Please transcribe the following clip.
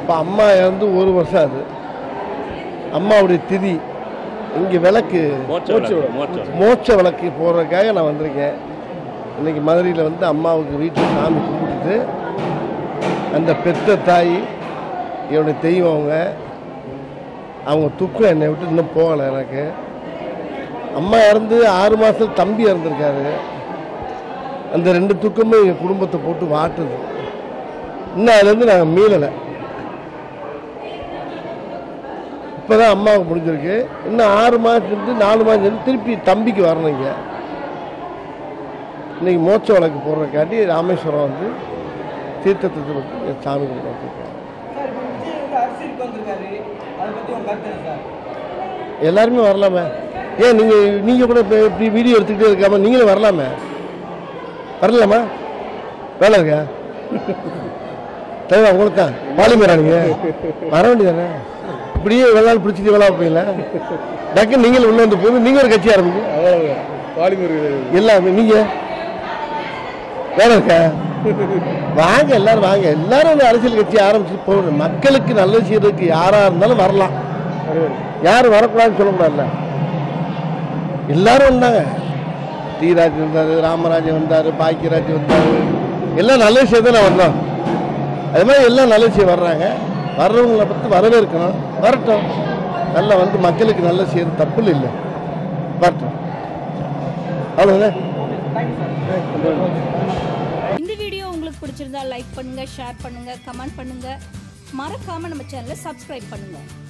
இப்போ அம்மா இறந்து ஒரு வருஷம் ஆகுது அம்மாவுடைய திதி இங்கே விளக்கு மோட்ச விளக்கு, மோட்ச விளக்கு. மோட்ச விளக்கு போடுறதுக்காக நான் வந்திருக்கேன் இன்னைக்கு மதுரையில் வந்து அம்மாவுக்கு வீட்டில் சாமி கும்பிட்டுட்டு அந்த பெத்த தாய் என்னுடைய தெய்வம் அவங்க அவங்க துக்கம் என்னை விட்டு இன்னும் போகலை எனக்கு அம்மா இறந்து ஆறு மாதத்துல தம்பி இறந்துருக்காரு அந்த ரெண்டு துக்கமும் எங்கள் குடும்பத்தை போட்டு வாட்டுது இன்னும் அதுலேருந்து நாங்கள் மீளலை இப்போ தான் அம்மாவுக்கு முடிஞ்சிருக்கு இன்னும் ஆறு மாதம் இருந்து நாலு மாதம் இருந்து திருப்பி தம்பிக்கு வரணும் இங்கே இன்னைக்கு மோட்ச வழக்கு போடுறக்காட்டி ராமேஸ்வரம் வந்து தீர்த்தத்தை வந்து சாமி கும்பிட்டு வந்திருக்கேன் சார் இப்போ விஜய் வந்து அரசியலுக்கு வந்திருக்காரு அதை பற்றி உங்க கருத்து என்ன சார் எல்லாருமே வரலாமே ஏன் நீங்கள் நீங்கள் கூட இப்போ இப்படி வீடியோ எடுத்துக்கிட்டே இருக்காம நீங்களும் வரலாமே வரலாமா வேலை இருக்கா தலைவா உங்களுக்கு தான் பாலிமரா நீங்கள் வர வேண்டியதானே இப்படியே வெள்ளாள் பிடிச்சிட்டு வேலை வைப்பீங்களா டக்கு நீங்களும் உள்ள வந்து போது நீங்கள் ஒரு கட்சி ஆரம்பிங்க எல்லாமே நீங்கள் வேலை இருக்கா வாங்க எல்லாரும் வாங்க எல்லாரும் ஒரு அரசியல் கட்சி ஆரம்பிச்சு போகணும் மக்களுக்கு நல்லது செய்யறதுக்கு யாராக இருந்தாலும் வரலாம் யாரும் வரக்கூடாதுன்னு சொல்லக்கூடாதுல்ல எல்லாரும் வந்தாங்க தீராஜ் வந்தார் ராமராஜ் வந்தார் பாக்கியராஜ் வந்தார் எல்லாம் நல்ல விஷயம் தான் வந்தோம் அது மாதிரி எல்லாம் நல்ல விஷயம் வர்றாங்க வர்றவங்களை பற்றி வரவேற்கணும் வரட்டும் நல்லா வந்து மக்களுக்கு நல்ல செய்யறது தப்பு இல்லை வரட்டும் அவ்வளோதானே இந்த வீடியோ உங்களுக்கு பிடிச்சிருந்தா லைக் பண்ணுங்க ஷேர் பண்ணுங்க கமெண்ட் பண்ணுங்க மறக்காம நம்ம சேனலை சப்ஸ்கிரைப் பண்ணுங்க